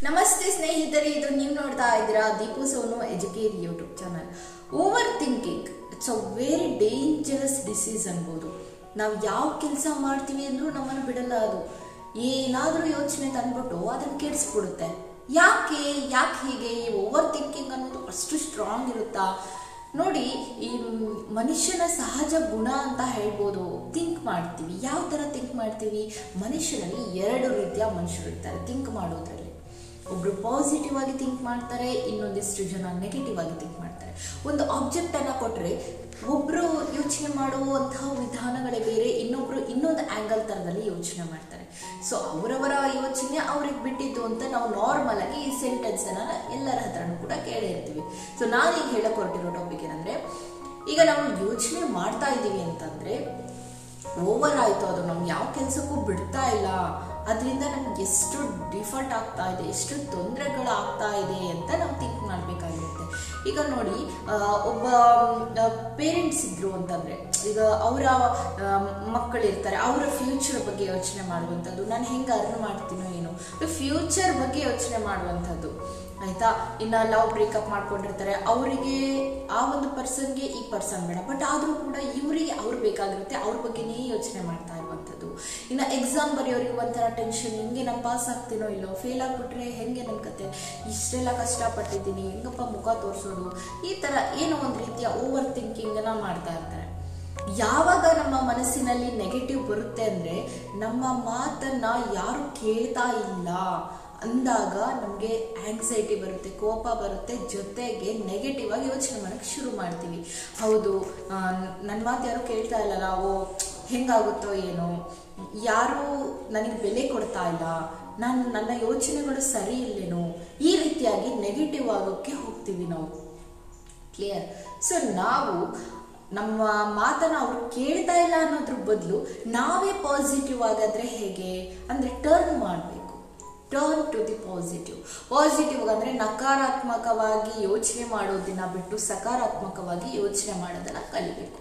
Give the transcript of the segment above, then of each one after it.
ನಮಸ್ತೆ ಸ್ನೇಹಿತರೆ ಇದು ನೀವು ನೋಡ್ತಾ ಇದ್ದೀರಾ Deepu Sonu educate YouTube channel over thinking it's a very dangerous disease ಅನ್ಬೋದು ನಾವು ಯಾವ ಕೆಲಸ ಮಾಡ್ತೀವಿ ಅಂದ್ರೂ ನಮ್ಮನ್ನು ಬಿಡಲ್ಲ ಅದು ಏನಾದರೂ ಯೋಚನೆ ತಂದ್ಬಿಟ್ಟು ಅದನ್ನು ಕೆಡಿಸ್ಬಿಡುತ್ತೆ ಯಾಕೆ ಯಾಕೆ ಹೀಗೆ ಈ ಓವರ್ ಥಿಂಕಿಂಗ್ ಅನ್ನೋದು ಅಷ್ಟು ಸ್ಟ್ರಾಂಗ್ ಇರುತ್ತಾ ನೋಡಿ ಈ ಮನುಷ್ಯನ ಸಹಜ ಗುಣ ಅಂತ ಹೇಳ್ಬೋದು ಥಿಂಕ್ ಮಾಡ್ತೀವಿ ಯಾವ ಥರ ಥಿಂಕ್ ಮಾಡ್ತೀವಿ ಮನುಷ್ಯನಲ್ಲಿ ಎರಡು ರೀತಿಯ ಮನುಷ್ಯರು ಇರ್ತಾರೆ ಥಿಂಕ್ ಮಾಡೋದ್ರಲ್ಲಿ ಒಬ್ರು ಪಾಸಿಟಿವ್ ಆಗಿ ಥಿಂಕ್ ಮಾಡ್ತಾರೆ ಇನ್ನೊಂದಿಷ್ಟು ಜನ ನೆಗೆಟಿವ್ ಆಗಿ ಥಿಂಕ್ ಮಾಡ್ತಾರೆ ಒಂದು ಆಬ್ಜೆಕ್ಟ್ ಅನ್ನ ಕೊಟ್ರೆ ಒಬ್ರು ಯೋಚನೆ ಮಾಡುವಂತಹ ವಿಧಾನಗಳೇ ಬೇರೆ ಇನ್ನೊಬ್ರು ಇನ್ನೊಂದು ಆಂಗಲ್ ತರದಲ್ಲಿ ಯೋಚನೆ ಮಾಡ್ತಾರೆ ಸೊ ಅವರವರ ಯೋಚನೆ ಅವ್ರಿಗೆ ಬಿಟ್ಟಿದ್ದು ಅಂತ ನಾವು ನಾರ್ಮಲ್ ಆಗಿ ಈ ಸೆಂಟೆನ್ಸ್ ಅನ್ನ ಎಲ್ಲರ ಹತ್ರನೂ ಕೂಡ ಕೇಳಿರ್ತೀವಿ ಸೊ ನಾನು ಈಗ ಹೇಳಕ್ ಹೊರಟಿರೋ ಟಾಪಿಕ್ ಏನಂದ್ರೆ ಈಗ ನಾವು ಯೋಚನೆ ಮಾಡ್ತಾ ಇದ್ದೀವಿ ಅಂತಂದ್ರೆ ಓವರ್ ಆಯ್ತು ಅದು ನಮ್ಗೆ ಯಾವ ಕೆಲಸಕ್ಕೂ ಬಿಡ್ತಾ ಇಲ್ಲ ಅದರಿಂದ ನಮ್ಗೆ ಎಷ್ಟು ಡಿಫಾಲ್ಟ್ ಆಗ್ತಾ ಇದೆ ಎಷ್ಟು ತೊಂದರೆಗಳು ಆಗ್ತಾ ಇದೆ ಅಂತ ನಾವು ಥಿಂಕ್ ಮಾಡಬೇಕಾಗಿರುತ್ತೆ ಈಗ ನೋಡಿ ಆ, ಒಬ್ಬ ಪೇರೆಂಟ್ಸ್ ಇದ್ರು ಅಂತಂದ್ರೆ ಈಗ ಅವರ ಮಕ್ಕಳಿರ್ತಾರೆ ಅವರ ಫ್ಯೂಚರ್ ಬಗ್ಗೆ ಯೋಚನೆ ಮಾಡುವಂಥದ್ದು ನಾನು ಹೆಂಗೆ ಅರ್ನ್ ಮಾಡ್ತೀನೋ ಏನೋ ಫ್ಯೂಚರ್ ಬಗ್ಗೆ ಯೋಚನೆ ಮಾಡುವಂಥದ್ದು ಆಯ್ತಾ ಇನ್ನ ಲವ್ ಬ್ರೇಕಪ್ ಮಾಡ್ಕೊಂಡಿರ್ತಾರೆ ಅವರಿಗೆ ಆ ಒಂದು ಪರ್ಸನ್ಗೆ ಈ ಪರ್ಸನ್ ಬೇಡ ಬಟ್ ಆದ್ರೂ ಕೂಡ ಇವರಿಗೆ ಅವ್ರು ಬೇಕಾಗಿರುತ್ತೆ ಅವ್ರ ಬಗ್ಗೆನೇ ಯೋಚನೆ ಮಾಡ್ತಾ ಇರುವಂಥದ್ದು ಇನ್ನ ಎಕ್ಸಾಮ್ ಬರೆಯೋರಿಗೆ ಒಂಥರ ಟೆನ್ಷನ್ ಹೆಂಗೆ ನಾನು ಪಾಸ್ ಆಗ್ತೀನೋ ಇಲ್ಲೋ ಫೇಲ್ ಆಗ್ಬಿಟ್ರೆ ಹೆಂಗೆ ನನ್ನ ಕತೆ ಇಷ್ಟೆಲ್ಲ ಕಷ್ಟಪಟ್ಟಿದ್ದೀನಿ ಹೆಂಗಪ್ಪ ಮುಖ ತೋರಿಸೋದು ಈ ತರ ಏನೋ ಒಂದು ರೀತಿಯ ಓವರ್ ಥಿಂಕಿಂಗ್ ಅನ್ನ ಮಾಡ್ತಾ ಇರ್ತಾರೆ ಯಾವಾಗ ನಮ್ಮ ಮನಸ್ಸಿನಲ್ಲಿ ನೆಗೆಟಿವ್ ಬರುತ್ತೆ ಅಂದ್ರೆ ನಮ್ಮ ಮಾತನ್ನ ಯಾರು ಕೇಳ್ತಾ ಇಲ್ಲ ಅಂದಾಗ ನಮಗೆ ಆಂಗ್ಸೈಟಿ ಬರುತ್ತೆ ಕೋಪ ಬರುತ್ತೆ ಜೊತೆಗೆ ನೆಗೆಟಿವ್ ಆಗಿ ಯೋಚನೆ ಮಾಡಕ್ಕೆ ಶುರು ಮಾಡ್ತೀವಿ ಹೌದು ನನ್ನ ಮಾತು ಯಾರು ಕೇಳ್ತಾ ಇಲ್ಲಲ್ಲ ಓ ಹೆಂಗಾಗುತ್ತೋ ಏನೋ ಯಾರು ನನಗೆ ಬೆಲೆ ಕೊಡ್ತಾ ಇಲ್ಲ ನಾನು ನನ್ನ ಯೋಚನೆಗಳು ಸರಿ ಇಲ್ಲೇನೋ ಈ ರೀತಿಯಾಗಿ ನೆಗೆಟಿವ್ ಆಗೋಕ್ಕೆ ಹೋಗ್ತೀವಿ ನಾವು ಕ್ಲಿಯರ್ ಸೊ ನಾವು ನಮ್ಮ ಮಾತನ್ನ ಅವ್ರು ಕೇಳ್ತಾ ಇಲ್ಲ ಅನ್ನೋದ್ರ ಬದಲು ನಾವೇ ಪಾಸಿಟಿವ್ ಆಗಾದ್ರೆ ಹೇಗೆ ಅಂದ್ರೆ ಟರ್ನ್ ಮಾಡಬೇಕು turn to the positive positive ಅಂದ್ರೆ ನಕಾರಾತ್ಮಕವಾಗಿ ಯೋಚನೆ ಮಾಡೋದನ್ನ ಬಿಟ್ಟು ಸಕಾರಾತ್ಮಕವಾಗಿ ಯೋಚನೆ ಮಾಡೋದನ್ನ ಕಲಿಬೇಕು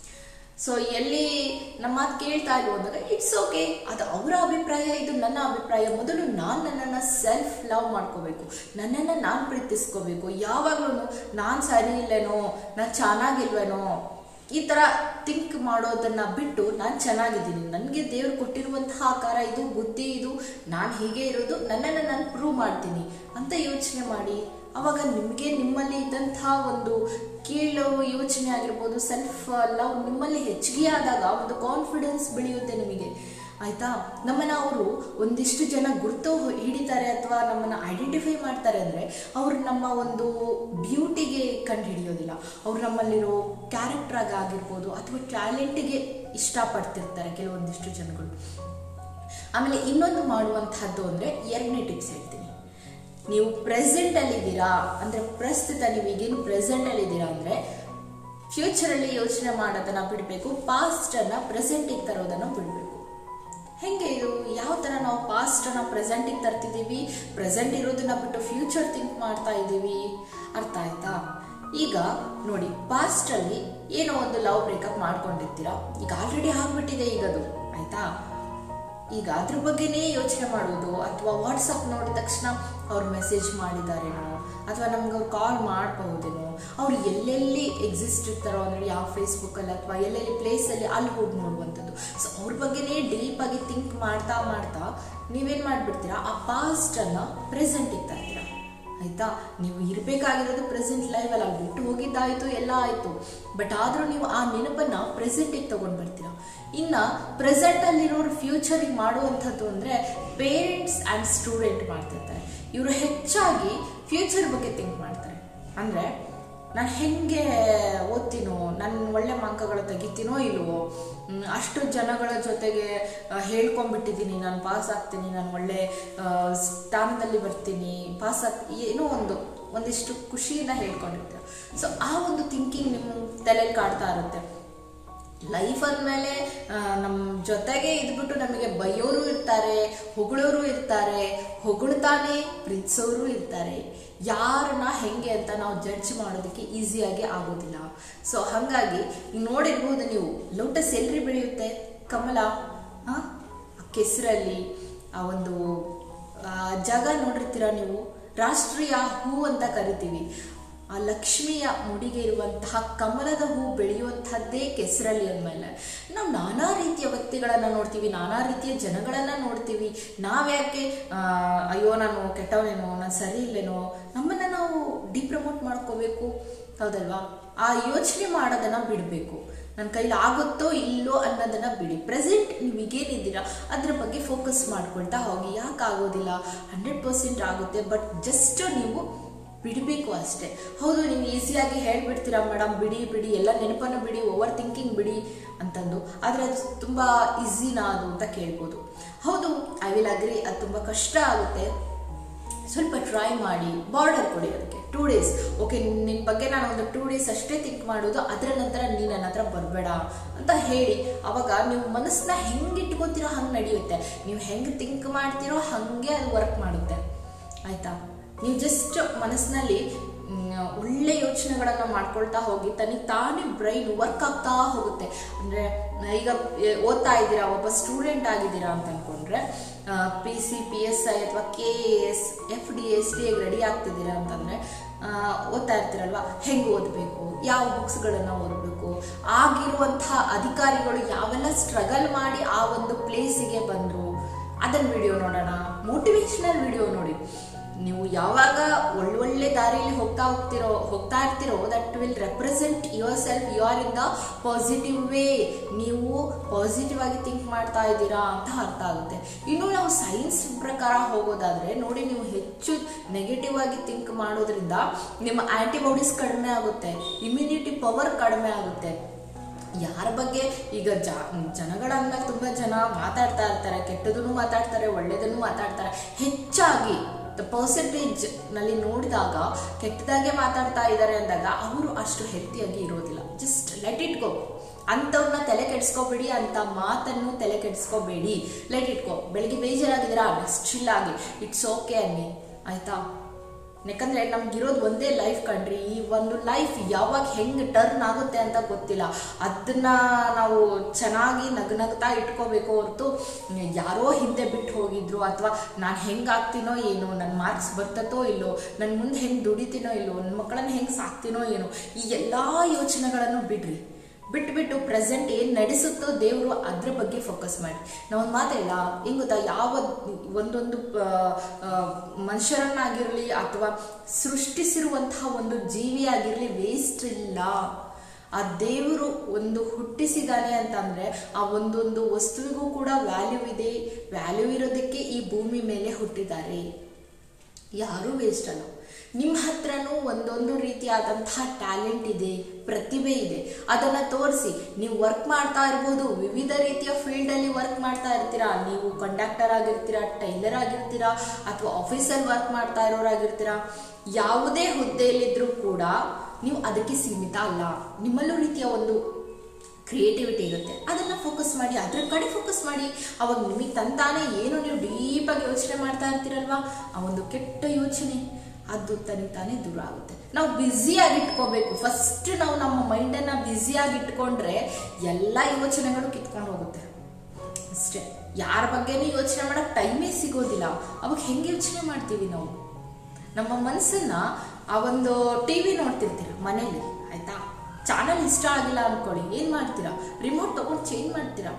ಸೊ ಎಲ್ಲಿ ನಮ್ಮ ಮಾತು ಕೇಳ್ತಾ ಇಲ್ವೋ ಅಂದಾಗ ಇಟ್ಸ್ ಓಕೆ ಅದು ಅವರ ಅಭಿಪ್ರಾಯ ಇದು ನನ್ನ ಅಭಿಪ್ರಾಯ ಮೊದಲು ನಾನು ನನ್ನನ್ನು ಸೆಲ್ಫ್ ಲವ್ ಮಾಡ್ಕೋಬೇಕು ನನ್ನನ್ನು ನಾನು ಪ್ರೀತಿಸ್ಕೋಬೇಕು ಯಾವಾಗ್ಲೂ ನಾನು ಸರಿ ಇಲ್ಲೇನೋ ನಾನು ಚೆನ್ನಾಗಿಲ್ವೇನೋ ಈ ತರ ಥಿಂಕ್ ಮಾಡೋದನ್ನ ಬಿಟ್ಟು ನಾನು ಚೆನ್ನಾಗಿದ್ದೀನಿ ನನಗೆ ದೇವ್ರು ಕೊಟ್ಟಿರುವಂತಹ ಆಕಾರ ಇದು ಬುದ್ಧಿ ಇದು ನಾನು ಹೀಗೆ ಇರೋದು ನನ್ನನ್ನು ನಾನು ಪ್ರೂವ್ ಮಾಡ್ತೀನಿ ಅಂತ ಯೋಚನೆ ಮಾಡಿ ಅವಾಗ ನಿಮಗೆ ನಿಮ್ಮಲ್ಲಿ ಇದ್ದಂತಹ ಒಂದು ಕೀಳು ಯೋಚನೆ ಆಗಿರ್ಬೋದು ಸೆಲ್ಫ್ ಲವ್ ನಿಮ್ಮಲ್ಲಿ ಹೆಚ್ಚಿಗೆ ಆದಾಗ ಒಂದು ಕಾನ್ಫಿಡೆನ್ಸ್ ಬೆಳೆಯುತ್ತೆ ನಿಮಗೆ ಆಯ್ತಾ ನಮ್ಮನ್ನ ಅವರು ಒಂದಿಷ್ಟು ಜನ ಗುರುತು ಹಿಡಿತಾರೆ ಅಥವಾ ನಮ್ಮನ್ನ ಐಡೆಂಟಿಫೈ ಮಾಡ್ತಾರೆ ಅಂದ್ರೆ ಅವ್ರು ನಮ್ಮ ಒಂದು ಬ್ಯೂಟಿಗೆ ಕಂಡು ಹಿಡಿಯೋದಿಲ್ಲ ಅವ್ರು ನಮ್ಮಲ್ಲಿರೋ ಕ್ಯಾರೆಕ್ಟರ್ ಆಗಿ ಆಗಿರ್ಬೋದು ಅಥವಾ ಟ್ಯಾಲೆಂಟಿಗೆ ಇಷ್ಟಪಡ್ತಿರ್ತಾರೆ ಕೆಲವೊಂದಿಷ್ಟು ಜನಗಳು ಆಮೇಲೆ ಇನ್ನೊಂದು ಮಾಡುವಂತಹದ್ದು ಅಂದ್ರೆ ಎರಡನೇ ಟಿಪ್ಸ್ ಹೇಳ್ತೀನಿ ನೀವು ಪ್ರೆಸೆಂಟ್ ಅಲ್ಲಿ ಇದ್ದೀರಾ ಅಂದ್ರೆ ಪ್ರಸ್ತುತ ನೀವು ಈಗೇನು ಪ್ರೆಸೆಂಟ್ ಅಲ್ಲಿ ಇದ್ದೀರಾ ಅಂದ್ರೆ ಫ್ಯೂಚರ್ ಅಲ್ಲಿ ಯೋಚನೆ ಮಾಡೋದನ್ನ ಬಿಡಬೇಕು ಪಾಸ್ಟ್ ಅನ್ನ ಪ್ರೆಸೆಂಟಿಗೆ ತರೋದನ್ನ ಬಿಡಬೇಕು ಹೆಂಗೆ ಇದು ಯಾವ ತರ ನಾವು ಪಾಸ್ಟ್ ಅನ್ನ ಪ್ರೆಸೆಂಟಿಗೆ ತರ್ತಿದ್ದೀವಿ ಪ್ರೆಸೆಂಟ್ ಇರೋದನ್ನ ಬಿಟ್ಟು ಫ್ಯೂಚರ್ ಥಿಂಕ್ ಮಾಡ್ತಾ ಇದ್ದೀವಿ ಅರ್ಥ ಆಯ್ತಾ ಈಗ ನೋಡಿ ಪಾಸ್ಟ್ ಅಲ್ಲಿ ಏನೋ ಒಂದು ಲವ್ ಬ್ರೇಕಪ್ ಮಾಡ್ಕೊಂಡಿರ್ತೀರಾ ಈಗ ಆಲ್ರೆಡಿ ಆಗ್ಬಿಟ್ಟಿದೆ ಈಗ ಅದು ಆಯ್ತಾ ಈಗ ಅದ್ರ ಬಗ್ಗೆನೇ ಯೋಚನೆ ಮಾಡೋದು ಅಥವಾ ವಾಟ್ಸಪ್ ನೋಡಿದ ತಕ್ಷಣ ಅವ್ರು ಮೆಸೇಜ್ ಮಾಡಿದಾರೇನೋ ಅಥವಾ ನಮ್ಗೆ ಅವ್ರು ಕಾಲ್ ಮಾಡಬಹುದೇನೋ ಅವ್ರು ಎಲ್ಲೆಲ್ಲಿ ಎಕ್ಸಿಸ್ಟ್ ಇರ್ತಾರೋ ಅಂದ್ರೆ ಯಾವ ಫೇಸ್ಬುಕ್ಕಲ್ಲಿ ಅಥವಾ ಎಲ್ಲೆಲ್ಲಿ ಪ್ಲೇಸಲ್ಲಿ ಅಲ್ಲಿ ಹೋಗಿ ನೋಡುವಂಥದ್ದು ಸೊ ಅವ್ರ ಬಗ್ಗೆನೇ ಡೀಪ್ ಆಗಿ ಥಿಂಕ್ ಮಾಡ್ತಾ ಮಾಡ್ತಾ ನೀವೇನ್ ಮಾಡ್ಬಿಡ್ತೀರಾ ಆ ಪಾಸ್ಟ್ ಅನ್ನ ಪ್ರೆಸೆಂಟಿಗೆ ತರ್ತೀರಾ ಆಯ್ತಾ ನೀವು ಇರಬೇಕಾಗಿರೋದು ಪ್ರೆಸೆಂಟ್ ಲೈವ್ ಅಲ್ಲಿ ಅಲ್ಲಿ ಬಿಟ್ಟು ಹೋಗಿದ್ದಾಯ್ತು ಎಲ್ಲ ಆಯ್ತು ಬಟ್ ಆದ್ರೂ ನೀವು ಆ ನೆನಪನ್ನ ಪ್ರೆಸೆಂಟಿಗೆ ತಗೊಂಡ್ ಬರ್ತೀರಾ ಇನ್ನ ಪ್ರೆಸೆಂಟ್ ಅಲ್ಲಿರೋರು ಫ್ಯೂಚರಿಗೆ ಮಾಡುವಂಥದ್ದು ಅಂದ್ರೆ ಪೇರೆಂಟ್ಸ್ ಅಂಡ್ ಸ್ಟೂಡೆಂಟ್ ಮಾಡ್ತಿರ್ತಾರೆ ಇವರು ಹೆಚ್ಚಾಗಿ ಫ್ಯೂಚರ್ ಬಗ್ಗೆ ಥಿಂಕ್ ಮಾಡ್ತಾರೆ ಅಂದ್ರೆ ನಾನು ಹೆಂಗೆ ಓದ್ತೀನೋ ನಾನು ಒಳ್ಳೆ ಅಂಕಗಳು ತೆಗಿತೀನೋ ಇಲ್ವೋ ಹ್ಮ್, ಅಷ್ಟು ಜನಗಳ ಜೊತೆಗೆ ಆ, ಹೇಳ್ಕೊಂಡ್ಬಿಟ್ಟಿದ್ದೀನಿ ನಾನು ಪಾಸ್ ಆಗ್ತೀನಿ ನಾನು ಒಳ್ಳೆ ಆ, ಸ್ಥಾನದಲ್ಲಿ ಬರ್ತೀನಿ ಪಾಸ್ ಆಗ್ ಏನೋ ಒಂದು ಒಂದಿಷ್ಟು ಖುಷಿಯಿಂದ ಹೇಳ್ಕೊಂಡಿರ್ತಾರೆ ಸೊ ಆ ಒಂದು ಥಿಂಕಿಂಗ್ ನಿಮ್ಮ ತಲೆಯಲ್ಲಿ ಕಾಡ್ತಾ ಇರುತ್ತೆ ಲೈಫ್ ಅಂದಮೇಲೆ ನಮ್ಮ ಜೊತೆಗೆ ಇದ್ಬಿಟ್ಟು ನಮಗೆ ಬೈಯೋರು ಇರ್ತಾರೆ ಹೊಗಳೋರು ಇರ್ತಾರೆ ಹೊಗಳ್ತಾನೆ ಪ್ರೀತಿಸೋರು ಇರ್ತಾರೆ ಯಾರನ್ನ ಹೆಂಗೆ ಅಂತ ನಾವು ಜಡ್ಜ್ ಮಾಡೋದಕ್ಕೆ ಈಸಿಯಾಗಿ ಆಗೋದಿಲ್ಲ ಸೊ ಹಾಗಾಗಿ ನೋಡಿರ್ಬೋದು ನೀವು ಲೋಟಸ್ ಎಲ್ರಿ ಬೆಳೆಯುತ್ತೆ ಕಮಲ ಆ ಕೆಸರಲ್ಲಿ ಆ ಒಂದು ಆ ಜಾಗ ನೋಡಿರ್ತೀರ ನೀವು ರಾಷ್ಟ್ರೀಯ ಹೂ ಅಂತ ಕರಿತೀವಿ ಆ ಲಕ್ಷ್ಮಿಯ ಮುಡಿಗೆ ಇರುವಂತಹ ಕಮಲದ ಹೂ ಬೆಳೆಯುವಂತಹದ್ದೇ ಕೆಸರಲ್ಲಿ ಅಂದಮೇಲೆ ನಾವು ನಾನಾ ರೀತಿಯ ವ್ಯಕ್ತಿಗಳನ್ನ ನೋಡ್ತೀವಿ ನಾನಾ ರೀತಿಯ ಜನಗಳನ್ನ ನೋಡ್ತೀವಿ ನಾವ್ಯಾಕೆ ಆ, ಅಯ್ಯೋ ನಾನು ಕೆಟ್ಟವನೇನೋ ನಾನು ಸರಿ ಇಲ್ಲೇನೋ ನಮ್ಮನ್ನ ನಾವು ಡಿಪ್ರಮೋಟ್ ಮಾಡ್ಕೋಬೇಕು ಹೌದಲ್ವಾ ಆ ಯೋಚನೆ ಮಾಡೋದನ್ನ ಬಿಡಬೇಕು ನನ್ನ ಕೈಲಿ ಆಗುತ್ತೋ ಇಲ್ಲೋ ಅನ್ನೋದನ್ನ ಬಿಡಿ ಪ್ರೆಸೆಂಟ್ ನೀವು ಈಗೇನಿದ್ದೀರಾ ಅದ್ರ ಬಗ್ಗೆ ಫೋಕಸ್ ಮಾಡ್ಕೊಳ್ತಾ ಹೋಗಿ ಯಾಕೆ ಆಗೋದಿಲ್ಲ ಹಂಡ್ರೆಡ್ ಪರ್ಸೆಂಟ್ ಆಗುತ್ತೆ ಬಟ್ ಜಸ್ಟ್ ನೀವು ಬಿಡಬೇಕು ಅಷ್ಟೇ ಹೌದು ನೀವು ಈಸಿಯಾಗಿ ಹೇಳ್ಬಿಡ್ತೀರಾ ಮೇಡಮ್ ಬಿಡಿ ಬಿಡಿ ಎಲ್ಲ ನೆನಪನ್ನು ಬಿಡಿ ಓವರ್ ಥಿಂಕಿಂಗ್ ಬಿಡಿ ಅಂತಂದು ಆದರೆ ಅದು ತುಂಬ ಈಸಿನಾ ಅದು ಅಂತ ಕೇಳ್ಬೋದು ಹೌದು ಐ ವಿಲ್ ಅಗ್ರಿ ಅದು ತುಂಬ ಕಷ್ಟ ಆಗುತ್ತೆ ಸ್ವಲ್ಪ ಟ್ರೈ ಮಾಡಿ ಬಾರ್ಡರ್ ಕೊಡಿ ಅದಕ್ಕೆ ಟೂ ಡೇಸ್ ಓಕೆ ನಿನ್ನ ಬಗ್ಗೆ ನಾನು ಒಂದು ಟೂ ಡೇಸ್ ಅಷ್ಟೇ ಥಿಂಕ್ ಮಾಡೋದು ಅದರ ನಂತರ ನೀನು ನನ್ನ ಹತ್ರ ಬರಬೇಡ ಅಂತ ಹೇಳಿ ಅವಾಗ ನೀವು ಮನಸ್ಸನ್ನ ಹೆಂಗೆ ಇಟ್ಕೋತೀರೋ ಹಂಗೆ ನಡೆಯುತ್ತೆ ನೀವು ಹೆಂಗೆ ಥಿಂಕ್ ಮಾಡ್ತೀರೋ ಹಾಗೆ ಅದು ವರ್ಕ್ ಮಾಡುತ್ತೆ ಆಯ್ತಾ ನೀವು ಜಸ್ಟ್ ಮನಸ್ಸಿನಲ್ಲಿ ಮ್, ಒಳ್ಳೆ ಯೋಚನೆಗಳನ್ನ ಮಾಡ್ಕೊಳ್ತಾ ಹೋಗಿ ತನಿಗೆ ತಾನೇ ಬ್ರೈನ್ ವರ್ಕ್ ಆಗ್ತಾ ಹೋಗುತ್ತೆ ಅಂದ್ರೆ ಈಗ ಎ- ಓದ್ತಾ ಇದ್ದೀರಾ ಒಬ್ಬ ಸ್ಟೂಡೆಂಟ್ ಆಗಿದ್ದೀರಾ ಅಂತ ಅನ್ಕೊಂಡ್ರೆ P C P S I ಅಥವಾ K S F D S D ready ಆಗ್ತಿದ್ದೀರಾ ಅಂತಂದ್ರೆ ಆ, ಓದ್ತಾ ಇರ್ತೀರಲ್ವಾ ಹೆಂಗೆ ಓದಬೇಕು ಯಾವ ಬುಕ್ಸ್ಗಳನ್ನು ಓದಬೇಕು ಆಗಿರುವಂತಹ ಅಧಿಕಾರಿಗಳು ಯಾವೆಲ್ಲ ಸ್ಟ್ರಗಲ್ ಮಾಡಿ ಆ ಒಂದು ಪ್ಲೇಸಿಗೆ ಬಂದರು ಅದನ್ನ ವಿಡಿಯೋ ನೋಡೋಣ ಮೋಟಿವೇಶನಲ್ ವಿಡಿಯೋ ನೋಡಿ ನೀವು ಯಾವಾಗ ಒಳ್ಳೊಳ್ಳೆ ದಾರಿಯಲ್ಲಿ ಹೋಗ್ತಾ ಹೋಗ್ತಿರೋ ಹೋಗ್ತಾ ಇರ್ತಿರೋ that will represent yourself you are in the positive way ನೀವು ಪಾಸಿಟಿವ್ ಆಗಿ ಥಿಂಕ್ ಮಾಡ್ತಾ ಇದ್ದೀರಾ ಅಂತ ಅರ್ಥ ಆಗುತ್ತೆ ಇನ್ನು ನಾವು ಸೈನ್ಸ್ ಪ್ರಕಾರ ಹೋಗೋದಾದ್ರೆ ನೋಡಿ ನೀವು ಹೆಚ್ಚು ನೆಗೆಟಿವ್ ಆಗಿ ಥಿಂಕ್ ಮಾಡೋದ್ರಿಂದ ನಿಮ್ಮ ಆಂಟಿಬಾಡೀಸ್ ಕಡಿಮೆ ಆಗುತ್ತೆ ಇಮ್ಯುನಿಟಿ ಪವರ್ ಕಡಿಮೆ ಆಗುತ್ತೆ ಯಾರ ಬಗ್ಗೆ ಈಗ ಜ ಜನಗಳನ್ನ ತುಂಬ ಜನ ಮಾತಾಡ್ತಾ ಇರ್ತಾರೆ ಕೆಟ್ಟದನ್ನು ಮಾತಾಡ್ತಾರೆ ಒಳ್ಳೆಯದನ್ನು ಮಾತಾಡ್ತಾರೆ ಹೆಚ್ಚಾಗಿ ದ ಪರ್ಸೆಂಟೇಜ್ ನಲ್ಲಿ ನೋಡಿದಾಗ ಕೆಟ್ಟದಾಗೆ ಮಾತಾಡ್ತಾ ಇದ್ದಾರೆ ಅಂದಾಗ ಅವರು ಅಷ್ಟು ಹೆಲ್ತಿಯಾಗಿ ಇರೋದಿಲ್ಲ ಜಸ್ಟ್ ಲೆಟ್ ಇಟ್ ಗೋ ಅಂಥವ್ರನ್ನ ತಲೆ ಕೆಡಿಸ್ಕೋಬೇಡಿ ಅಂತ ಮಾತನ್ನು ತಲೆ ಕೆಡಿಸ್ಕೋಬೇಡಿ ಲೆಟ್ ಇಟ್ ಗೋ ಬೆಳಿಗ್ಗೆ ಬೇಜಾರಾಗಿದ್ದೀರಾ ನೆಕ್ಸ್ಟ್ ಚಿಲ್ ಆಗಿ ಇಟ್ಸ್ ಓಕೆ ಅನ್ನಿ ಆಯ್ತಾ ಯಾಕಂದ್ರೆ ನಮ್ಗಿರೋದು ಒಂದೇ ಲೈಫ್ ಕಣ್ರಿ ಈ ಒಂದು ಲೈಫ್ ಯಾವಾಗ ಹೆಂಗ್ ಟರ್ನ್ ಆಗುತ್ತೆ ಅಂತ ಗೊತ್ತಿಲ್ಲ ಅದನ್ನ ನಾವು ಚೆನ್ನಾಗಿ ನಗನಗ್ತಾ ಇಟ್ಕೋಬೇಕು ಹೊರತು ಯಾರೋ ಹಿಂದೆ ಬಿಟ್ಟು ಹೋಗಿದ್ರು ಅಥವಾ ನಾನು ಹೆಂಗಾಗ್ತೀನೋ ಏನೋ ನನ್ನ ಮಾರ್ಕ್ಸ್ ಬರ್ತತೋ ಇಲ್ಲೋ ನನ್ನ ಮುಂದೆ ಹೆಂಗೆ ದುಡಿತೀನೋ ಇಲ್ಲೋ ನನ್ನ ಮಕ್ಕಳನ್ನ ಹೆಂಗೆ ಸಾಕ್ತೀನೋ ಏನೋ ಈ ಎಲ್ಲ ಯೋಚನೆಗಳನ್ನು ಬಿಡ್ರಿ ಬಿಟ್ಬಿಟ್ಟು ಪ್ರೆಸೆಂಟ್ ಏನು ನಡೆಸುತ್ತೋ ದೇವರು ಅದ್ರ ಬಗ್ಗೆ ಫೋಕಸ್ ಮಾಡಿ ನಾವೊಂದು ಮಾತಿಲ್ಲ ಹೆಂಗ್ ಗೊತ್ತಾ ಯಾವ ಒಂದೊಂದು ಆ, ಆ, ಮನುಷ್ಯರನ್ನಾಗಿರಲಿ ಅಥವಾ ಸೃಷ್ಟಿಸಿರುವಂತಹ ಒಂದು ಜೀವಿಯಾಗಿರಲಿ ವೇಸ್ಟ್ ಇಲ್ಲ ಆ ದೇವರು ಒಂದು ಹುಟ್ಟಿಸಿದಾನೆ ಅಂತಂದ್ರೆ ಆ ಒಂದೊಂದು ವಸ್ತುವಿಗೂ ಕೂಡ ವ್ಯಾಲ್ಯೂ ಇದೆ ವ್ಯಾಲ್ಯೂ ಇರೋದಕ್ಕೆ ಈ ಭೂಮಿ ಮೇಲೆ ಹುಟ್ಟಿದ್ದಾರೆ ಯಾರೂ ವೇಸ್ಟ್ ಅಲ್ಲ ನಿಮ್ಮ ಹತ್ರನೂ ಒಂದೊಂದು ರೀತಿಯಾದಂತಹ ಟ್ಯಾಲೆಂಟ್ ಇದೆ ಪ್ರತಿಭೆ ಇದೆ ಅದನ್ನ ತೋರಿಸಿ ನೀವು ವರ್ಕ್ ಮಾಡ್ತಾ ಇರ್ಬೋದು ವಿವಿಧ ರೀತಿಯ ಫೀಲ್ಡ್ ಅಲ್ಲಿ ವರ್ಕ್ ಮಾಡ್ತಾ ಇರ್ತೀರಾ ನೀವು ಕಂಡಕ್ಟರ್ ಆಗಿರ್ತೀರಾ ಟೈಲರ್ ಆಗಿರ್ತೀರಾ ಅಥವಾ ಆಫೀಸಲ್ಲಿ ವರ್ಕ್ ಮಾಡ್ತಾ ಇರೋರಾಗಿರ್ತೀರಾ ಯಾವುದೇ ಹುದ್ದೆಯಲ್ಲಿದ್ರೂ ಕೂಡ ನೀವು ಅದಕ್ಕೆ ಸೀಮಿತ ಅಲ್ಲ ನಿಮ್ಮಲ್ಲೂ ರೀತಿಯ ಒಂದು ಕ್ರಿಯೇಟಿವಿಟಿ ಇರುತ್ತೆ ಅದನ್ನ ಫೋಕಸ್ ಮಾಡಿ ಅದ್ರ ಕಡೆ ಫೋಕಸ್ ಮಾಡಿ ಅವಾಗ ನಿಮಗೆ ತಂತಾನೆ ಏನು ನೀವು ಡೀಪಾಗಿ ಯೋಚನೆ ಮಾಡ್ತಾ ಇರ್ತೀರಲ್ವಾ ಆ ಒಂದು ಕೆಟ್ಟ ಯೋಚನೆ ಅದು ತನಿಗೆ ತಾನೇ ದೂರ ಆಗುತ್ತೆ ನಾವು ಬ್ಯುಸಿಯಾಗಿ ಇಟ್ಕೋಬೇಕು ಫಸ್ಟ್ ನಾವು ನಮ್ಮ ಮೈಂಡನ್ನು ಬ್ಯುಸಿಯಾಗಿ ಇಟ್ಕೊಂಡ್ರೆ ಎಲ್ಲ ಯೋಚನೆಗಳು ಕಿತ್ಕೊಂಡು ಹೋಗುತ್ತೆ ಅಷ್ಟೇ ಯಾರ ಬಗ್ಗೆನೂ ಯೋಚನೆ ಮಾಡಕ್ ಟೈಮೇ ಸಿಗೋದಿಲ್ಲ ಅವಾಗ ಹೆಂಗೆ ಯೋಚನೆ ಮಾಡ್ತೀವಿ ನಾವು ನಮ್ಮ ಮನಸ್ಸನ್ನ ಆ ಒಂದು ಟಿ ವಿ ನೋಡ್ತಿರ್ತೀರ ಮನೇಲಿ ಆಯ್ತಾ ಚಾನಲ್ ಇಷ್ಟ ಆಗಿಲ್ಲ ಅನ್ಕೊಳ್ಳಿ ಏನ್ ಮಾಡ್ತೀರಾ ರಿಮೋಟ್ ತಗೊಂಡು ಚೇಂಜ್ ಮಾಡ್ತೀರಾ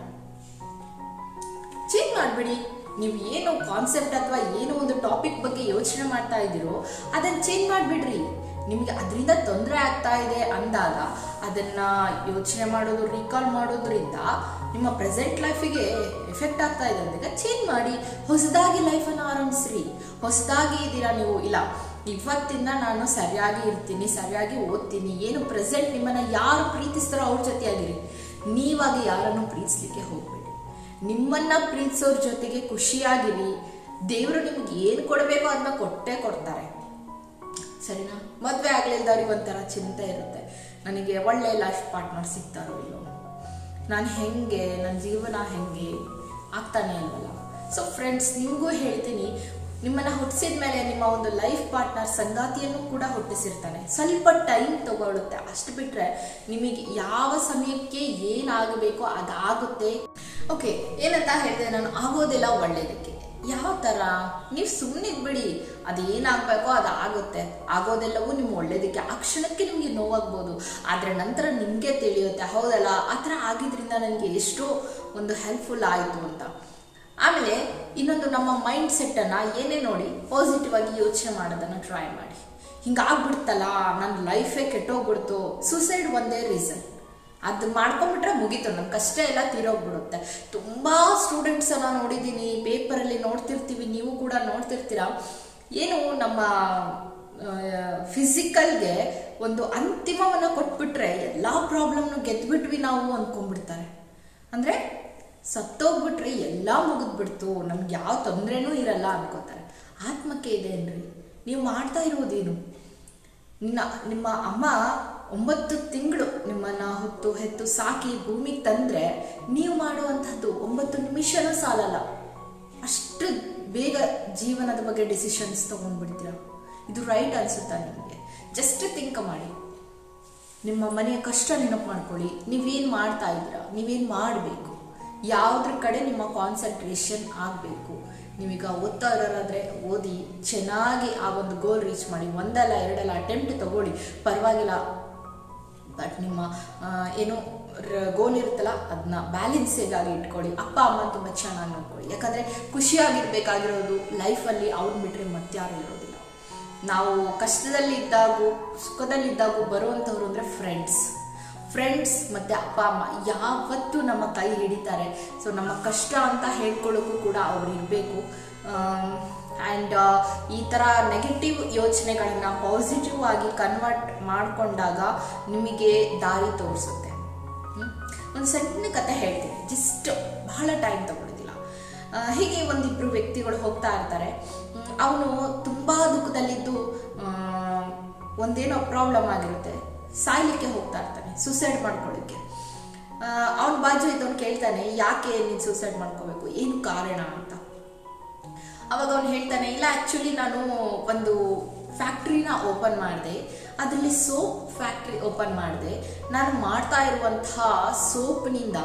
ಚೇಂಜ್ ಮಾಡಬೇಡಿ ನೀವು ಏನು ಕಾನ್ಸೆಪ್ಟ್ ಅಥವಾ ಏನೋ ಒಂದು ಟಾಪಿಕ್ ಬಗ್ಗೆ ಯೋಚನೆ ಮಾಡ್ತಾ ಇದ್ದೀರೋ ಅದನ್ನ ಚೇಂಜ್ ಮಾಡಿಬಿಡ್ರಿ ನಿಮಗೆ ಅದರಿಂದ ತೊಂದರೆ ಆಗ್ತಾ ಇದೆ ಅಂದಾಗ ಅದನ್ನ ಯೋಚನೆ ಮಾಡೋದು ರೀಕಾಲ್ ಮಾಡೋದ್ರಿಂದ ನಿಮ್ಮ ಪ್ರೆಸೆಂಟ್ ಲೈಫಿಗೆ ಎಫೆಕ್ಟ್ ಆಗ್ತಾ ಇದೆ ಅಂದಾಗ ಚೇಂಜ್ ಮಾಡಿ ಹೊಸದಾಗಿ ಲೈಫನ್ನು ಆರಂಭಿಸ್ರಿ ಹೊಸದಾಗಿ ಇದ್ದೀರಾ ನೀವು ಇಲ್ಲ ಇವತ್ತಿಂದ ನಾನು ಸರಿಯಾಗಿ ಇರ್ತೀನಿ ಸರಿಯಾಗಿ ಓದ್ತೀನಿ ಏನು ಪ್ರೆಸೆಂಟ್ ನಿಮ್ಮನ್ನ ಯಾರು ಪ್ರೀತಿಸ್ತಾರೋ ಅವ್ರ ಜೊತೆಯಾಗಿರಿ ನೀವಾಗಿ ಯಾರನ್ನು ಪ್ರೀತಿಸ್ಲಿಕ್ಕೆ ಹೋಗ್ಬೇಡಿ ನಿಮ್ಮನ್ನ ಪ್ರೀತಿಸೋರ್ ಜೊತೆಗೆ ಖುಷಿಯಾಗಿರಿ ದೇವರು ನಿಮ್ಗೆ ಏನು ಕೊಡಬೇಕೋ ಅದನ್ನ ಕೊಟ್ಟೇ ಕೊಡ್ತಾರೆ ಸರಿನಾ ಮದುವೆ ಆಗ್ಲಿಲ್ದವ್ರಿಗೆ ಒಂಥರ ಚಿಂತೆ ಇರುತ್ತೆ ನನಗೆ ಒಳ್ಳೆ ಲೈಫ್ ಪಾರ್ಟ್ನರ್ ಸಿಗ್ತಾರೋ ಇಲ್ಲೋ ನಾನು ಹೆಂಗೆ ನನ್ನ ಜೀವನ ಹೆಂಗೆ ಆಗ್ತಾನೆ ಇಲ್ವಲ್ಲ ಸೊ ಫ್ರೆಂಡ್ಸ್ ನಿಮಗೂ ಹೇಳ್ತೀನಿ ನಿಮ್ಮನ್ನ ಹುಟ್ಟಿಸಿದ ಮೇಲೆ ನಿಮ್ಮ ಒಂದು ಲೈಫ್ ಪಾರ್ಟ್ನರ್ ಸಂಗಾತಿಯನ್ನು ಕೂಡ ಹುಟ್ಟಿಸಿರ್ತಾನೆ ಸ್ವಲ್ಪ ಟೈಮ್ ತಗೊಳ್ಳುತ್ತೆ ಅಷ್ಟು ಬಿಟ್ರೆ ನಿಮಗೆ ಯಾವ ಸಮಯಕ್ಕೆ ಏನಾಗಬೇಕೋ ಅದಾಗುತ್ತೆ ಓಕೆ ಏನಂತ ಹೇಳಿದೆ ನಾನು ಆಗೋದಿಲ್ಲ ಒಳ್ಳೇದಕ್ಕೆ ಯಾವ ಥರ ನೀವು ಸುಮ್ಮನೆ ಬಿಡಿ ಅದೇನಾಗಬೇಕೋ ಅದು ಆಗುತ್ತೆ ಆಗೋದೆಲ್ಲವೂ ನಿಮ್ಮ ಒಳ್ಳೇದಕ್ಕೆ ಆ ಕ್ಷಣಕ್ಕೆ ನಿಮಗೆ ನೋವಾಗ್ಬೋದು ಆದರೆ ನಂತರ ನಿಮಗೆ ತಿಳಿಯುತ್ತೆ ಹೌದಲ್ಲ ಆ ಥರ ಆಗಿದ್ರಿಂದ ನನಗೆ ಎಷ್ಟೋ ಒಂದು ಹೆಲ್ಪ್ಫುಲ್ ಆಯಿತು ಅಂತ ಆಮೇಲೆ ಇನ್ನೊಂದು ನಮ್ಮ ಮೈಂಡ್ ಸೆಟ್ಟನ್ನು ಏನೇ ನೋಡಿ ಪಾಸಿಟಿವ್ ಆಗಿ ಯೋಚನೆ ಮಾಡೋದನ್ನು ಟ್ರೈ ಮಾಡಿ ಹಿಂಗಾಗ್ಬಿಡ್ತಲ್ಲ ನನ್ನ ಲೈಫೇ ಕೆಟ್ಟೋಗ್ಬಿಡ್ತು ಸೂಸೈಡ್ ಒಂದೇ ರೀಸನ್ ಅದು ಮಾಡ್ಕೊಂಡ್ಬಿಟ್ರೆ ಮುಗೀತು ನಮ್ಮ ಕಷ್ಟ ಎಲ್ಲ ತೀರೋಗ್ಬಿಡುತ್ತೆ ತುಂಬ ಸ್ಟೂಡೆಂಟ್ಸನ್ನು ನೋಡಿದ್ದೀನಿ ಪೇಪರಲ್ಲಿ ನೋಡ್ತಿರ್ತೀವಿ ನೀವು ಕೂಡ ನೋಡ್ತಿರ್ತೀರ ಏನು ನಮ್ಮ ಫಿಸಿಕಲ್ಗೆ ಒಂದು ಅಂತಿಮವನ್ನು ಕೊಟ್ಬಿಟ್ರೆ ಎಲ್ಲ ಪ್ರಾಬ್ಲಮ್ನು ಗೆದ್ಬಿಟ್ವಿ ನಾವು ಅಂದ್ಕೊಂಡ್ಬಿಡ್ತಾರೆ ಅಂದರೆ ಸತ್ತೋಗ್ಬಿಟ್ರೆ ಎಲ್ಲ ಮುಗಿದ್ಬಿಡ್ತು ನಮ್ಗೆ ಯಾವ ತೊಂದರೆನೂ ಇರಲ್ಲ ಅನ್ಕೋತಾರೆ ಆತ್ಮಕ್ಕೆ ಇದೆ ಏನ್ರಿ ನೀವು ಮಾಡ್ತಾ ಇರೋದೇನು ನಿನ್ನ ನಿಮ್ಮ ಅಮ್ಮ ಒಂಬತ್ತು ತಿಂಗಳು ನಿಮ್ಮನ್ನ ಹೊತ್ತು ಹೆತ್ತು ಸಾಕಿ ಭೂಮಿಗೆ ತಂದ್ರೆ ನೀವು ಮಾಡುವಂಥದ್ದು ಒಂಬತ್ತು ನಿಮಿಷನೂ ಸಾಲಲ್ಲ ಅಷ್ಟು ಬೇಗ ಜೀವನದ ಬಗ್ಗೆ ಡಿಸಿಷನ್ಸ್ ತಗೊಂಡ್ಬಿಡ್ತೀರ ಇದು ರೈಟ್ ಅನ್ಸುತ್ತಾ ನಿಮಗೆ ಜಸ್ಟ್ ಥಿಂಕ್ ಮಾಡಿ ನಿಮ್ಮ ಮನೆಯ ಕಷ್ಟ ನೆನಪು ಮಾಡ್ಕೊಳ್ಳಿ ನೀವೇನು ಮಾಡ್ತಾ ಇದ್ದೀರಾ ನೀವೇನು ಮಾಡಬೇಕು ಯಾವುದ್ರ ಕಡೆ ನಿಮ್ಮ ಕಾನ್ಸಂಟ್ರೇಷನ್ ಆಗಬೇಕು ನೀವೀಗ ಓದ್ತಾ ಇರೋರಾದ್ರೆ ಓದಿ ಚೆನ್ನಾಗಿ ಆ ಒಂದು ಗೋಲ್ ರೀಚ್ ಮಾಡಿ ಒಂದಲ್ಲ ಎರಡಲ್ಲ ಅಟೆಂಪ್ಟ್ ತಗೊಳ್ಳಿ ಪರವಾಗಿಲ್ಲ ಬಟ್ ನಿಮ್ಮ ಆ, ಏನು ಗೋಲ್ ಇರುತ್ತಲ್ಲ ಅದನ್ನ ಬ್ಯಾಲೆನ್ಸಿಗಾಗಿ ಇಟ್ಕೊಳ್ಳಿ ಅಪ್ಪ ಅಮ್ಮ ತುಂಬ ಚೆನ್ನಾಗಿ ನೋಡ್ಕೊಳ್ಳಿ ಯಾಕಂದರೆ ಖುಷಿಯಾಗಿರ್ಬೇಕಾಗಿರೋದು ಲೈಫಲ್ಲಿ ಅವ್ರನ್ನ ಬಿಟ್ಟರೆ ಮತ್ತಾರು ಇರೋದಿಲ್ಲ ನಾವು ಕಷ್ಟದಲ್ಲಿದ್ದಾಗೂ ಸುಖದಲ್ಲಿದ್ದಾಗೂ ಬರುವಂಥವ್ರು ಅಂದರೆ ಫ್ರೆಂಡ್ಸ್ ಫ್ರೆಂಡ್ಸ್ ಮತ್ತು ಅಪ್ಪ ಅಮ್ಮ ಯಾವತ್ತೂ ನಮ್ಮ ಕೈ ಹಿಡಿತಾರೆ ಸೊ ನಮ್ಮ ಕಷ್ಟ ಅಂತ ಹೇಳ್ಕೊಳ್ಳೋಕ್ಕೂ ಕೂಡ ಅವ್ರು ಇರಬೇಕು ಆ್ಯಂಡ್ ಈ ಥರ ನೆಗೆಟಿವ್ ಯೋಚನೆಗಳನ್ನ ಪಾಸಿಟಿವ್ ಆಗಿ ಕನ್ವರ್ಟ್ ಮಾಡಿಕೊಂಡಾಗ ನಿಮಗೆ ದಾರಿ ತೋರಿಸುತ್ತೆ ಒಂದು ಸಣ್ಣ ಕತೆ ಹೇಳ್ತೀನಿ ಜಸ್ಟ್ ಬಹಳ ಟೈಮ್ ತಗೊಳ್ಳೋದಿಲ್ಲ ಆ, ಹೀಗೆ ಒಂದಿಬ್ರು ವ್ಯಕ್ತಿಗಳು ಹೋಗ್ತಾ ಇರ್ತಾರೆ ಅವನು ತುಂಬ ದುಃಖದಲ್ಲಿದ್ದು ಆ, ಒಂದೇನೋ ಪ್ರಾಬ್ಲಮ್ ಆಗಿರುತ್ತೆ ಸಾಯ್ಲಿಕ್ಕೆ ಹೋಗ್ತಾ ಇರ್ತಾನೆ ಸುಸೈಡ್ ಮಾಡ್ಕೊಳ್ಳಿಕ್ಕೆ ಅವನ ಬಾಜು ಇದ್ದವನು ಕೇಳ್ತಾನೆ ಯಾಕೆ ನೀನು ಸುಸೈಡ್ ಮಾಡ್ಕೋಬೇಕು ಏನು ಕಾರಣ ಅಂತ ಅವಾಗ ಅವನು ಹೇಳ್ತಾನೆ ಇಲ್ಲ ಆ್ಯಕ್ಚುಲಿ ನಾನು ಒಂದು ಫ್ಯಾಕ್ಟ್ರಿನ ಓಪನ್ ಮಾಡಿದೆ ಅದರಲ್ಲಿ ಸೋಪ್ ಫ್ಯಾಕ್ಟ್ರಿ ಓಪನ್ ಮಾಡಿದೆ ನಾನು ಮಾಡ್ತಾ ಇರುವಂತಹ ಸೋಪ್ನಿಂದ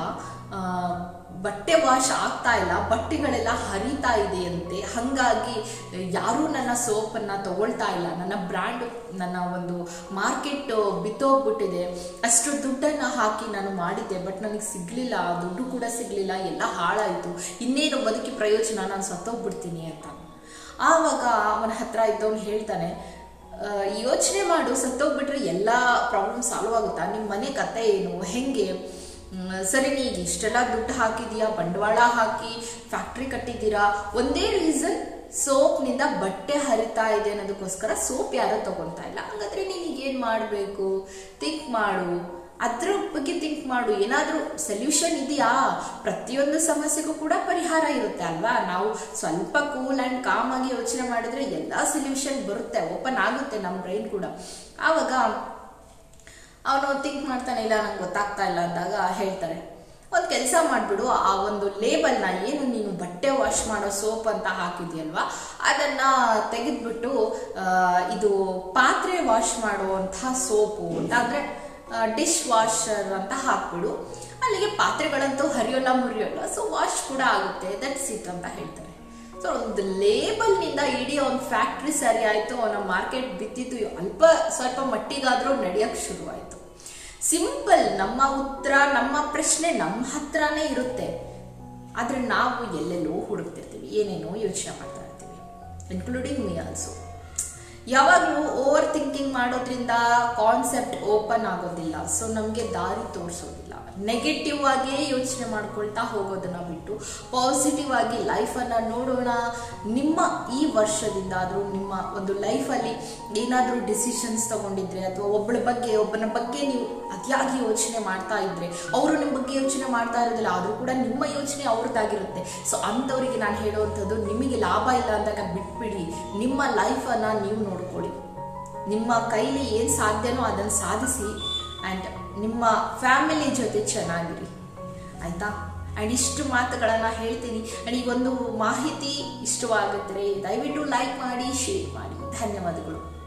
ಬಟ್ಟೆ ವಾಶ್ ಆಗ್ತಾ ಇಲ್ಲ ಬಟ್ಟೆಗಳೆಲ್ಲ ಹರಿತಾ ಇದೆಯಂತೆ ಹಾಗಾಗಿ ಯಾರೂ ನನ್ನ ಸೋಪನ್ನು ತಗೊಳ್ತಾ ಇಲ್ಲ ನನ್ನ ಬ್ರ್ಯಾಂಡ್ ನನ್ನ ಒಂದು ಮಾರ್ಕೆಟ್ ಬಿತ್ತೋಗ್ಬಿಟ್ಟಿದೆ ಅಷ್ಟು ದುಡ್ಡನ್ನು ಹಾಕಿ ನಾನು ಮಾಡಿದ್ದೆ ಬಟ್ ನನಗೆ ಸಿಗಲಿಲ್ಲ ದುಡ್ಡು ಕೂಡ ಸಿಗಲಿಲ್ಲ ಎಲ್ಲ ಹಾಳಾಯಿತು ಇನ್ನೇನು ಬದುಕಿ ಪ್ರಯೋಜನ ನಾನು ಸತ್ತೋಗ್ಬಿಡ್ತೀನಿ ಅಂತ ಆವಾಗ ಅವನ ಹತ್ರ ಇದ್ದವನು ಹೇಳ್ತಾನೆ ಯೋಚನೆ ಮಾಡು ಸತ್ತೋಗ್ಬಿಟ್ರೆ ಎಲ್ಲ ಪ್ರಾಬ್ಲಮ್ ಸಾಲ್ವ್ ಆಗುತ್ತಾ ನಿಮ್ಮ ಮನೆ ಕತೆ ಏನು ಹೆಂಗೆ ಮ್, ಸರಿ ನೀಗ ಇಷ್ಟೆಲ್ಲ ದುಡ್ಡು ಹಾಕಿದೀಯಾ ಬಂಡವಾಳ ಹಾಕಿ ಫ್ಯಾಕ್ಟ್ರಿ ಕಟ್ಟಿದ್ದೀರಾ ಒಂದೇ ರೀಸನ್ ಸೋಪ್ನಿಂದ ಬಟ್ಟೆ ಹರಿತಾ ಇದೆ ಅನ್ನೋದಕ್ಕೋಸ್ಕರ ಸೋಪ್ ಯಾರೂ ತಗೊಳ್ತಾ ಇಲ್ಲ ಹಾಗಾದ್ರೆ ನೀನೀಗ ಏನು ಮಾಡಬೇಕು ಥಿಂಕ್ ಮಾಡು ಅದ್ರ ಬಗ್ಗೆ ಥಿಂಕ್ ಮಾಡು ಏನಾದರೂ ಸೊಲ್ಯೂಷನ್ ಇದೆಯಾ ಪ್ರತಿಯೊಂದು ಸಮಸ್ಯೆಗೂ ಕೂಡ ಪರಿಹಾರ ಇರುತ್ತೆ ಅಲ್ವಾ ನಾವು ಸ್ವಲ್ಪ ಕೂಲ್ ಆ್ಯಂಡ್ ಕಾಮ್ ಆಗಿ ಯೋಚನೆ ಮಾಡಿದ್ರೆ ಎಲ್ಲ ಸೊಲ್ಯೂಷನ್ ಬರುತ್ತೆ ಓಪನ್ ಆಗುತ್ತೆ ನಮ್ಮ ಬ್ರೈನ್ ಕೂಡ ಆವಾಗ ಅವನು ಥಿಂಕ್ ಮಾಡ್ತಾನೆ ಇಲ್ಲ ನಂಗೆ ಗೊತ್ತಾಗ್ತಾ ಇಲ್ಲ ಅಂದಾಗ ಹೇಳ್ತಾರೆ ಒಂದು ಕೆಲಸ ಮಾಡಿಬಿಡು ಆ ಒಂದು ಲೇಬಲ್ನ ಏನು ನೀನು ಬಟ್ಟೆ ವಾಶ್ ಮಾಡೋ ಸೋಪ್ ಅಂತ ಹಾಕಿದ್ಯಲ್ವಾ ಅದನ್ನ ತೆಗೆದ್ಬಿಟ್ಟು ಆ, ಇದು ಪಾತ್ರೆ ವಾಶ್ ಮಾಡುವಂತಹ ಸೋಪು ಅಂತ ಅಂದರೆ ಡಿಶ್ ವಾಷರ್ ಅಂತ ಹಾಕ್ಬಿಡು ಅಲ್ಲಿಗೆ ಪಾತ್ರೆಗಳಂತೂ ಹರಿಯೋಲ್ಲ ಮುರಿಯೋಲ್ಲ ಸೊ ವಾಶ್ ಕೂಡ ಆಗುತ್ತೆ ದಟ್ಸ್ ಇಟ್ ಅಂತ ಹೇಳ್ತಾರೆ ಸೊ ಒಂದು ಲೇಬಲ್ನಿಂದ ಇಡೀ ಒಂದು ಫ್ಯಾಕ್ಟ್ರಿ ಸರಿ ಆಯಿತು ಅವನ ಮಾರ್ಕೆಟ್ ಬಿದ್ದಿದ್ದು ಅಲ್ಪ ಸ್ವಲ್ಪ ಮಟ್ಟಿಗಾದರೂ ನಡೆಯೋಕ್ಕೆ ಶುರುವಾಯಿತು ಸಿಂಪಲ್ ನಮ್ಮ ಉತ್ತರ ನಮ್ಮ ಪ್ರಶ್ನೆ ನಮ್ಮ ಹತ್ರನೇ ಇರುತ್ತೆ ಆದರೆ ನಾವು ಎಲ್ಲೆಲ್ಲೋ ಹುಡುಕ್ತಿರ್ತೀವಿ ಏನೇನೋ ಯೋಚನೆ ಮಾಡ್ತಾ ಇರ್ತೀವಿ ಇನ್ಕ್ಲೂಡಿಂಗ್ ಮೀ ಆಲ್ಸೋ ಯಾವಾಗಲೂ ಓವರ್ ಥಿಂಕಿಂಗ್ ಮಾಡೋದ್ರಿಂದ ಕಾನ್ಸೆಪ್ಟ್ ಓಪನ್ ಆಗೋದಿಲ್ಲ ಸೊ ನಮಗೆ ದಾರಿ ತೋರಿಸೋದಿಲ್ಲ ನೆಗೆಟಿವ್ ಆಗಿಯೇ ಯೋಚನೆ ಮಾಡ್ಕೊಳ್ತಾ ಹೋಗೋದನ್ನ ಬಿಟ್ಟು ಪಾಸಿಟಿವ್ ಆಗಿ ಲೈಫನ್ನು ನೋಡೋಣ ನಿಮ್ಮ ಈ ವರ್ಷದಿಂದ ಆದರೂ ನಿಮ್ಮ ಒಂದು ಲೈಫಲ್ಲಿ ಏನಾದರೂ ಡಿಸಿಷನ್ಸ್ ತಗೊಂಡಿದ್ರೆ ಅಥವಾ ಒಬ್ಬಳ ಬಗ್ಗೆ ಒಬ್ಬನ ಬಗ್ಗೆ ನೀವು ಅತಿಯಾಗಿ ಯೋಚನೆ ಮಾಡ್ತಾ ಇದ್ರೆ ಅವರು ನಿಮ್ಮ ಬಗ್ಗೆ ಯೋಚನೆ ಮಾಡ್ತಾ ಇರೋದಿಲ್ಲ ಆದರೂ ಕೂಡ ನಿಮ್ಮ ಯೋಚನೆ ಅವ್ರದ್ದಾಗಿರುತ್ತೆ ಸೊ ಅಂಥವರಿಗೆ ನಾನು ಹೇಳುವಂಥದ್ದು ನಿಮಗೆ ಲಾಭ ಇಲ್ಲ ಅಂದಾಗ ಬಿಟ್ಬಿಡಿ ನಿಮ್ಮ ಲೈಫನ್ನು ನೀವು ನೋಡ್ಕೊಳ್ಳಿ ನಿಮ್ಮ ಕೈಲಿ ಏನು ಸಾಧ್ಯನೋ ಅದನ್ನು ಸಾಧಿಸಿ ಆ್ಯಂಡ್ ನಿಮ್ಮ ಫ್ಯಾಮಿಲಿ ಜೊತೆ ಚೆನ್ನಾಗಿರಿ ಆಯಿತಾ ಆ್ಯಂಡ್ ಇಷ್ಟು ಮಾತುಗಳನ್ನು ಹೇಳ್ತೀನಿ ಆ್ಯಂಡ್ ಈ ಒಂದು ಮಾಹಿತಿ ಇಷ್ಟವಾಗಿದ್ದರೆ ದಯವಿಟ್ಟು ಲೈಕ್ ಮಾಡಿ ಶೇರ್ ಮಾಡಿ ಧನ್ಯವಾದಗಳು